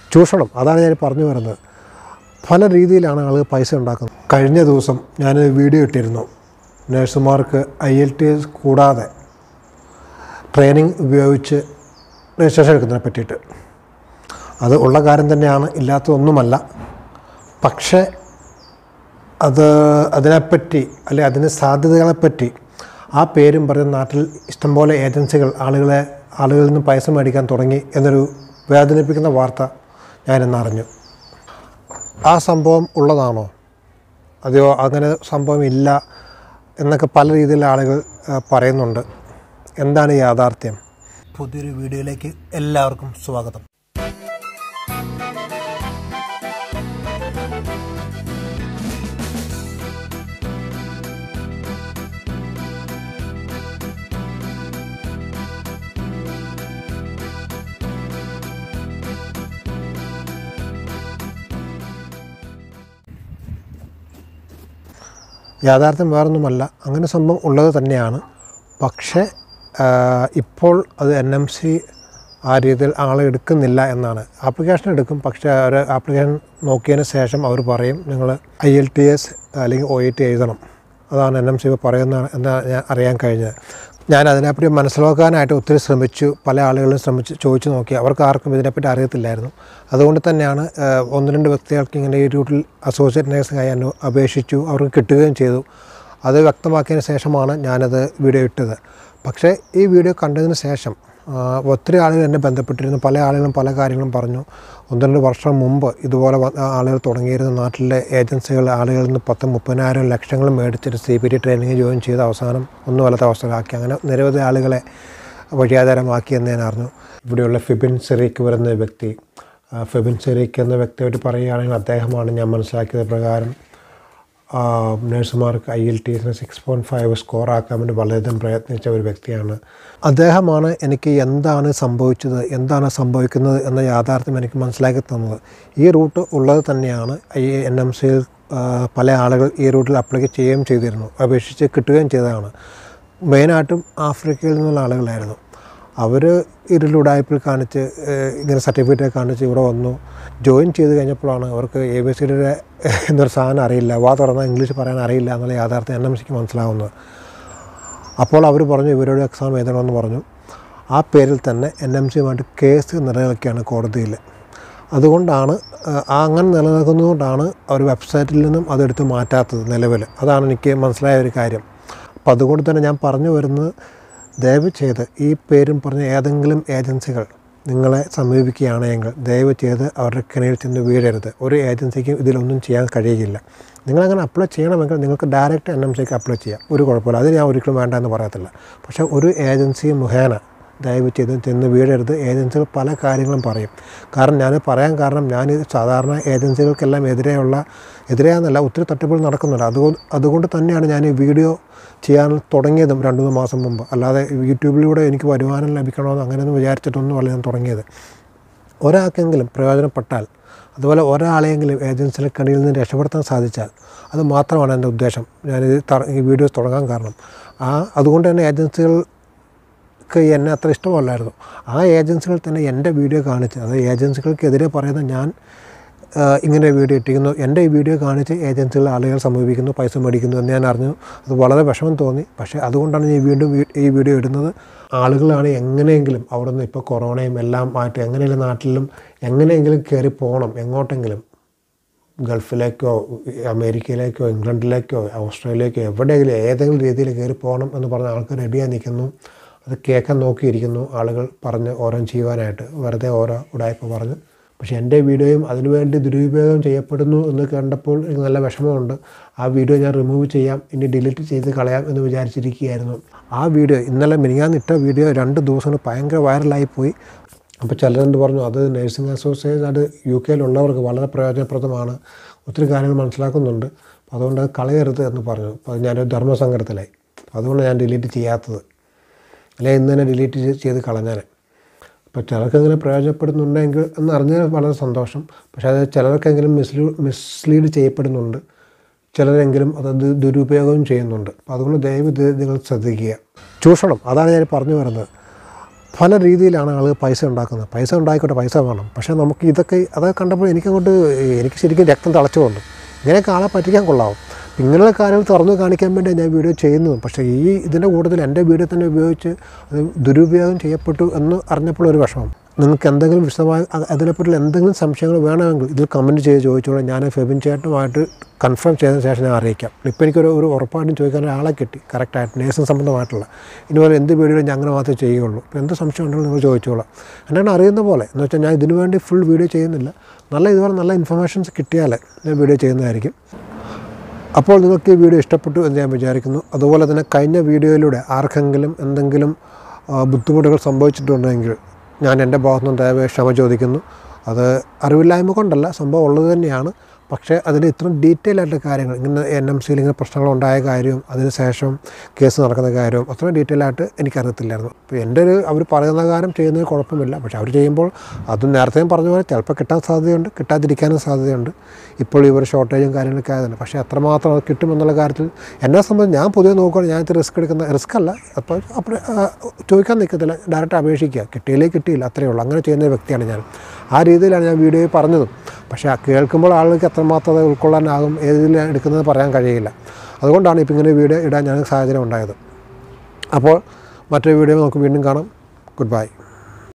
ചൂഷണം അതാണ് ഞാൻ പറഞ്ഞു വരുന്നത് പല രീതിയിലാണ് ആളുകൾ പൈസ ഉണ്ടാക്കുന്നത് കഴിഞ്ഞ ദിവസം ഞാൻ വീഡിയോ ഇട്ടിരുന്നു നഴ്സുമാർക്ക് ഐ എൽ ടി എസ് കൂടാതെ ട്രെയിനിങ് ഉപയോഗിച്ച് രജിസ്ട്രേഷൻ എടുക്കുന്നതിനെ പറ്റിയിട്ട് അത് ഉള്ള കാര്യം തന്നെയാണ് ഇല്ലാത്തതൊന്നുമല്ല പക്ഷേ അത് അതിനെപ്പറ്റി അല്ലെ അതിന് സാധ്യതകളെപ്പറ്റി ആ പേരും പറഞ്ഞ് നാട്ടിൽ ഇഷ്ടംപോലെ ഏജൻസികൾ ആളുകളെ ആളുകളിൽ നിന്ന് പൈസ മേടിക്കാൻ തുടങ്ങി എന്നൊരു വേദനിപ്പിക്കുന്ന വാർത്ത ഞാനിന്ന് അറിഞ്ഞു ആ സംഭവം ഉള്ളതാണോ അതെയോ അങ്ങനെ സംഭവം ഇല്ല എന്നൊക്കെ പല രീതിയിൽ ആളുകൾ ആ, പറയുന്നുണ്ട് എന്താണ് യാഥാർത്ഥ്യം പുതിയൊരു വീഡിയോയിലേക്ക് എല്ലാവർക്കും സ്വാഗതം യാഥാർത്ഥ്യം വേറൊന്നുമല്ല അങ്ങനെ സംഭവം ഉള്ളത് തന്നെയാണ് പക്ഷേ ആ, ഇപ്പോൾ അത് എൻ എം സി ആ രീതിയിൽ ആളെ എടുക്കുന്നില്ല എന്നാണ് ആപ്ലിക്കേഷൻ എടുക്കും പക്ഷേ അവർ ആപ്ലിക്കേഷൻ നോക്കിയതിന് ശേഷം അവർ പറയും നിങ്ങൾ ഐ എൽ ടി എസ് അല്ലെങ്കിൽ ഒ ഇ ടി എഴുതണം അതാണ് എൻ എം സി പറയുന്ന എന്നാണ് ഞാൻ അറിയാൻ കഴിഞ്ഞത് ഞാൻ അതിനെപ്പറ്റി മനസ്സിലാക്കാനായിട്ട് ഒത്തിരി ശ്രമിച്ചു പല ആളുകളും ശ്രമിച്ച് ചോദിച്ചു നോക്കി അവർക്ക് ആർക്കും ഇതിനെപ്പറ്റി അറിയത്തില്ലായിരുന്നു അതുകൊണ്ട് തന്നെയാണ് ആ, ഒന്ന് രണ്ട് വ്യക്തികൾക്ക് ഇങ്ങനെ ഈ റൂട്ടിൽ അസോസിയേറ്റ് നേഴ്സിംഗായി എന്നെ അപേക്ഷിച്ചു അവർക്ക് കിട്ടുകയും ചെയ്തു അത് വ്യക്തമാക്കിയതിന് ശേഷമാണ് ഞാനത് വീഡിയോ ഇട്ടത് പക്ഷേ ഈ വീഡിയോ കണ്ടതിന് ശേഷം ആ, ഒത്തിരി ആളുകൾ എന്നെ ബന്ധപ്പെട്ടിരുന്നു പല ആളുകളും പല കാര്യങ്ങളും പറഞ്ഞു ഒന്ന് രണ്ട് വർഷം മുമ്പ് ഇതുപോലെ വന്ന ആളുകൾ തുടങ്ങിയിരുന്ന നാട്ടിലെ ഏജൻസികൾ ആളുകളിൽ നിന്ന് പത്ത് മുപ്പതിനായിരം ലക്ഷങ്ങൾ മേടിച്ചിട്ട് C P T training join ചെയ്ത് അവസാനം ഒന്നും വല്ലാത്ത അവസ്ഥയിലാക്കി അങ്ങനെ നിരവധി ആളുകളെ വഴിയാധാരമാക്കി എന്ന് ഞാൻ അറിഞ്ഞു ഇവിടെയുള്ള ഫിബിൻ സെറീക്ക് വരുന്ന വ്യക്തി ആ, ഫിബിൻ സെറീക്ക് എന്ന വ്യക്തിയായിട്ട് പറയുകയാണെങ്കിൽ അദ്ദേഹമാണ് ഞാൻ മനസ്സിലാക്കിയത് പ്രകാരം ആ, നഴ്സുമാർക്ക് ഐ എൽ ടി എസിന് സിക്സ് പോയിൻറ്റ് ഫൈവ് സ്കോർ ആക്കാൻ വേണ്ടി വളരെയധികം പ്രയത്നിച്ച ഒരു വ്യക്തിയാണ് അദ്ദേഹമാണ് എനിക്ക് എന്താണ് സംഭവിച്ചത് എന്താണ് സംഭവിക്കുന്നത് എന്ന യാഥാർത്ഥ്യം എനിക്ക് മനസ്സിലാക്കി തന്നത് ഈ റൂട്ട് ഉള്ളത് തന്നെയാണ് ഈ എൻ എം സിയിൽ പല ആളുകൾ ഈ റൂട്ടിൽ അപ്ലൈ ചെയ്യുകയും ചെയ്തിരുന്നു അപേക്ഷിച്ച് കിട്ടുകയും ചെയ്തതാണ് മെയിനായിട്ടും ആഫ്രിക്കയിൽ നിന്നുള്ള ആളുകളായിരുന്നു അവർ ഇരുളുടായ്പിൽ കാണിച്ച് ഏഹ്, ഇങ്ങനെ സർട്ടിഫിക്കറ്റ് കാണിച്ച് ഇവിടെ വന്നു ജോയിൻ ചെയ്ത് കഴിഞ്ഞപ്പോഴാണ് അവർക്ക് എ ബി സിയുടെ എന്നൊരു സാധനം അറിയില്ല വാ തുറന്നാൽ ഇംഗ്ലീഷ് പറയാൻ അറിയില്ല എന്നുള്ള യാഥാർത്ഥ്യം എൻ എം സിക്ക് മനസ്സിലാവുന്നത് അപ്പോൾ അവർ പറഞ്ഞു ഇവരോട് എക്സാം എഴുതണമെന്ന് പറഞ്ഞു ആ പേരിൽ തന്നെ എൻ എം സിയുമായിട്ട് കേസ് നിലനിൽക്കുകയാണ് കോടതിയിൽ അതുകൊണ്ടാണ് ആ, ആ അങ്ങനെ നിലനിൽക്കുന്നതുകൊണ്ടാണ് അവർ വെബ്സൈറ്റിൽ നിന്നും അതെടുത്ത് മാറ്റാത്തത് നിലവിൽ അതാണ് എനിക്ക് മനസ്സിലായ ഒരു കാര്യം അപ്പോൾ അതുകൊണ്ട് തന്നെ ഞാൻ പറഞ്ഞു വരുന്നത് ദയവ് ചെയ്ത് ഈ പേരും പറഞ്ഞ ഏതെങ്കിലും ഏജൻസികൾ നിങ്ങളെ സമീപിക്കുകയാണെങ്കിൽ ദയവ് ചെയ്ത് അവരുടെ കിണയിൽ ചെന്ന് വീഴരുത് ഒരു ഏജൻസിക്കും ഇതിലൊന്നും ചെയ്യാൻ കഴിയുകയില്ല നിങ്ങളങ്ങനെ അപ്ലൈ ചെയ്യണമെങ്കിൽ നിങ്ങൾക്ക് ഡയറക്റ്റ് എൻ എം സിക്ക് അപ്ലൈ ചെയ്യാം ഒരു കുഴപ്പമില്ല അത് ഞാൻ ഒരിക്കലും വേണ്ട എന്ന് പറയത്തില്ല പക്ഷേ ഒരു ഏജൻസി മുഖേന ദയവ് ചെയ്ത് ചെന്ന് വീഴരുത് ഏജൻസികൾ പല കാര്യങ്ങളും പറയും കാരണം ഞാൻ പറയാൻ കാരണം ഞാൻ സാധാരണ ഏജൻസികൾക്കെല്ലാം എതിരെയുള്ള എതിരെയാണെന്നല്ല ഒത്തിരി തട്ടിപ്പുകൾ നടക്കുന്നുണ്ട് അതുകൊണ്ട് അതുകൊണ്ട് തന്നെയാണ് ഞാൻ ഈ വീഡിയോ ചെയ്യാൻ തുടങ്ങിയതും രണ്ട് മൂന്ന് മാസം മുമ്പ് അല്ലാതെ യൂട്യൂബിലൂടെ എനിക്ക് വരുമാനം ലഭിക്കണമെന്ന് അങ്ങനെയൊന്നും വിചാരിച്ചിട്ടൊന്നുമല്ല ഞാൻ തുടങ്ങിയത് ഒരാൾക്കെങ്കിലും പ്രയോജനപ്പെട്ടാൽ അതുപോലെ ഒരാളെയെങ്കിലും ഏജൻസിയുടെ കണിയിൽ നിന്ന് രക്ഷപ്പെടുത്താൻ സാധിച്ചാൽ അത് മാത്രമാണ് എൻ്റെ ഉദ്ദേശം ഞാനിത് ത- ഈ വീഡിയോസ് തുടങ്ങാൻ കാരണം ആ അതുകൊണ്ട് തന്നെ ഏജൻസികൾക്ക് എന്നെ അത്ര ഇഷ്ടമല്ലായിരുന്നു ആ ഏജൻസികൾ തന്നെ എൻ്റെ വീഡിയോ കാണിച്ച് അത് ഏജൻസികൾക്കെതിരെ പറയുന്ന ഞാൻ ആ, ഇങ്ങനെ വീഡിയോ ഇട്ടിരിക്കുന്നു എൻ്റെ ഈ വീഡിയോ കാണിച്ച് ഏജൻസികൾ ആളുകൾ സമീപിക്കുന്നു പൈസ മേടിക്കുന്നു എന്ന് ഞാൻ അറിഞ്ഞു അത് വളരെ വിഷമം തോന്നി പക്ഷേ അതുകൊണ്ടാണ് ഞാൻ വീണ്ടും വീ- ഈ വീഡിയോ ഇടുന്നത് ആളുകളാണ് എങ്ങനെയെങ്കിലും അവിടെ നിന്ന് ഇപ്പോൾ കൊറോണയും എല്ലാം ആയിട്ട് എങ്ങനെയെങ്കിലും നാട്ടിലും എങ്ങനെയെങ്കിലും കയറി പോകണം എങ്ങോട്ടെങ്കിലും ഗൾഫിലേക്കോ അമേരിക്കയിലേക്കോ ഇംഗ്ലണ്ടിലേക്കോ ഓസ്ട്രേലിയയിലേക്കോ എവിടെയെങ്കിലും ഏതെങ്കിലും രീതിയിൽ കയറി പോകണം എന്ന് പറഞ്ഞ ആൾക്കാർ റെഡിയായി നിൽക്കുന്നു അത് കേൾക്കാൻ നോക്കിയിരിക്കുന്നു ആളുകൾ പറഞ്ഞ് ഓരോ ചെയ്യുവാനായിട്ട് വെറുതെ ഓരോ ഉടായ്പ പറഞ്ഞ് പക്ഷേ എൻ്റെ വീഡിയോയും അതിനുവേണ്ടി ദുരുപയോഗം ചെയ്യപ്പെടുന്നു എന്ന് കണ്ടപ്പോൾ എനിക്ക് നല്ല വിഷമമുണ്ട് ആ വീഡിയോ ഞാൻ റിമൂവ് ചെയ്യാം ഇനി ഡിലീറ്റ് ചെയ്ത് കളയാം എന്ന് വിചാരിച്ചിരിക്കുകയായിരുന്നു ആ വീഡിയോ ഇന്നലെ മിനിങ്ങാന്നിട്ട വീഡിയോ രണ്ട് ദിവസം കൊണ്ട് ഭയങ്കര വൈറലായി പോയി അപ്പോൾ ചിലരെന്ത് പറഞ്ഞു അത് നഴ്സിംഗ് അസോസിയേഷൻ അത് യു കെയിലുള്ളവർക്ക് വളരെ പ്രയോജനപ്രദമാണ് ഒത്തിരി കാര്യങ്ങൾ മനസ്സിലാക്കുന്നുണ്ട് അപ്പോൾ അതുകൊണ്ട് അത് കളയരുത് എന്ന് പറഞ്ഞു അപ്പോൾ അത് ഞാനൊരു ധർമ്മസങ്കടത്തിലായി അതുകൊണ്ട് ഞാൻ ഡിലീറ്റ് ചെയ്യാത്തത് അല്ലെങ്കിൽ ഇന്ന് തന്നെ ഡിലീറ്റ് ചെയ്ത് കളഞ്ഞാൽ അപ്പോൾ ചിലർക്കെങ്കിലും പ്രയോജനപ്പെടുന്നുണ്ടെങ്കിൽ എന്ന് അറിഞ്ഞാൽ വളരെ സന്തോഷം പക്ഷേ അത് ചിലർക്കെങ്കിലും മിസ്ലൂ മിസ്ലീഡ് ചെയ്യപ്പെടുന്നുണ്ട് ചിലരെങ്കിലും അത് ദു- ദുരുപയോഗം ചെയ്യുന്നുണ്ട് അപ്പോൾ അതുകൊണ്ട് ദയവ് ഇത് നിങ്ങൾ ശ്രദ്ധിക്കുക ചൂഷണം അതാണ് ഞാൻ പറഞ്ഞു വരുന്നത് പല രീതിയിലാണ് ആളുകൾ പൈസ ഉണ്ടാക്കുന്നത് പൈസ ഉണ്ടായിക്കോട്ടെ പൈസ വേണം പക്ഷേ നമുക്ക് ഇതൊക്കെ അതൊക്കെ കണ്ടപ്പോൾ എനിക്കങ്ങോട്ട് എനിക്ക് ശരിക്കും രക്തം തിളച്ചു വന്നു ഇങ്ങനെയൊക്കെ ആളെ പറ്റിക്കാൻ കൊള്ളാവും അപ്പം ഇങ്ങനെയുള്ള കാര്യങ്ങൾ തുറന്നു കാണിക്കാൻ വേണ്ടി ഞാൻ വീഡിയോ ചെയ്യുന്നത് പക്ഷേ ഈ ഇതിൻ്റെ കൂട്ടത്തിൽ എൻ്റെ വീഡിയോ തന്നെ ഉപയോഗിച്ച് അത് ദുരുപയോഗം ചെയ്യപ്പെട്ടു എന്ന് അറിഞ്ഞപ്പോൾ ഒരു വിഷമം നിങ്ങൾക്ക് എന്തെങ്കിലും വിശദമായി അ- അതിനെപ്പറ്റി എന്തെങ്കിലും സംശയങ്ങൾ വേണമെങ്കിൽ ഇതിൽ കമൻറ്റ് ചെയ്ത് ചോദിച്ചോളൂ ഞാൻ ഫെബിൻ ചേട്ടനുമായിട്ട് കൺഫേം ചെയ്തതിന് ശേഷം ഞാൻ അറിയിക്കാം ഇപ്പോൾ എനിക്കൊരു ഒരു ഉറപ്പായിട്ടും ചോദിക്കാൻ ഒരാളെ കിട്ടി കറക്റ്റായിട്ട് നേഴ്സിംഗ് സംബന്ധമായിട്ടുള്ള ഇതുപോലെ എന്ത് വീഡിയോ ഞാൻ അങ്ങനെ മാത്രമേ ചെയ്യുള്ളൂ ഇപ്പോൾ എന്ത് സംശയം ഉണ്ടെങ്കിലും നിങ്ങൾ ചോദിച്ചോളാം എന്നാണ് അറിയുന്ന പോലെ എന്ന് വെച്ചാൽ ഞാൻ ഇതിനു വേണ്ടി ഫുൾ വീഡിയോ ചെയ്യുന്നില്ല നല്ല ഇതുപോലെ നല്ല ഇൻഫർമേഷൻസ് കിട്ടിയാൽ ഞാൻ വീഡിയോ ചെയ്യുന്നതായിരിക്കും അപ്പോൾ നിങ്ങൾക്ക് ഈ വീഡിയോ ഇഷ്ടപ്പെട്ടു എന്ന് ഞാൻ വിചാരിക്കുന്നു അതുപോലെ തന്നെ കഴിഞ്ഞ വീഡിയോയിലൂടെ ആർക്കെങ്കിലും എന്തെങ്കിലും ആ, ബുദ്ധിമുട്ടുകൾ സംഭവിച്ചിട്ടുണ്ടെങ്കിൽ ഞാൻ എൻ്റെ ഭാഗത്തു നിന്ന് ദയവായി ക്ഷമ ചോദിക്കുന്നു അത് അറിവില്ലായ്മ കൊണ്ടല്ല സംഭവം ഉള്ളത് തന്നെയാണ് പക്ഷേ അതിന് ഇത്രയും ഡീറ്റെയിൽ ആയിട്ട് കാര്യങ്ങൾ ഇങ്ങനെ എൻ എം സിയിൽ ഇങ്ങനെ പ്രശ്നങ്ങൾ ഉണ്ടായ കാര്യവും അതിനുശേഷം കേസ് നടക്കുന്ന കാര്യവും അത്രയും ഡീറ്റെയിൽ ആയിട്ട് എനിക്കറിയത്തില്ലായിരുന്നു അപ്പോൾ എൻ്റെ ഒരു അവർ പറയുന്ന കാര്യം ചെയ്യുന്നതിന് കുഴപ്പമില്ല പക്ഷേ അവർ ചെയ്യുമ്പോൾ അത് നേരത്തെയും പറഞ്ഞ പോലെ ചിലപ്പോൾ കിട്ടാൻ സാധ്യതയുണ്ട് കിട്ടാതിരിക്കാനും സാധ്യതയുണ്ട് ഇപ്പോൾ ഇവർ ഷോർട്ടേജും കാര്യങ്ങളൊക്കെ ആയതുകൊണ്ട് പക്ഷേ എത്രമാത്രം അത് കിട്ടുമെന്നുള്ള കാര്യത്തിൽ എന്നെ സംബന്ധിച്ച് ഞാൻ പൊതുവെ നോക്കുകയാണ് ഞാൻ ഇത് റിസ്ക് എടുക്കുന്ന റിസ്ക് അല്ല അപ്പോൾ അപ്പോൾ ആ, ചോദിക്കാൻ നിൽക്കത്തില്ല ഡയറക്റ്റ് അപേക്ഷിക്കുക കിട്ടിയില്ലേ കിട്ടിയില്ല അത്രയേ ഉള്ളൂ അങ്ങനെ ചെയ്യുന്ന ഒരു വ്യക്തിയാണ് ഞാൻ ആ രീതിയിലാണ് ഞാൻ വീഡിയോയിൽ പറഞ്ഞതും പക്ഷേ ആ കേൾക്കുമ്പോൾ ആളുകൾക്ക് എത്രമാത്രം അത് ഉൾക്കൊള്ളാനാകും ഏത് രീതിയിലാണ് എടുക്കുന്നത് പറയാൻ കഴിയില്ല അതുകൊണ്ടാണ് ഇപ്പോൾ ഇങ്ങനെ വീഡിയോ ഇടാൻ ഞാൻ സാഹചര്യം ഉണ്ടായത് അപ്പോൾ മറ്റൊരു വീഡിയോ നമുക്ക് വീണ്ടും കാണാം ഗുഡ് ബൈ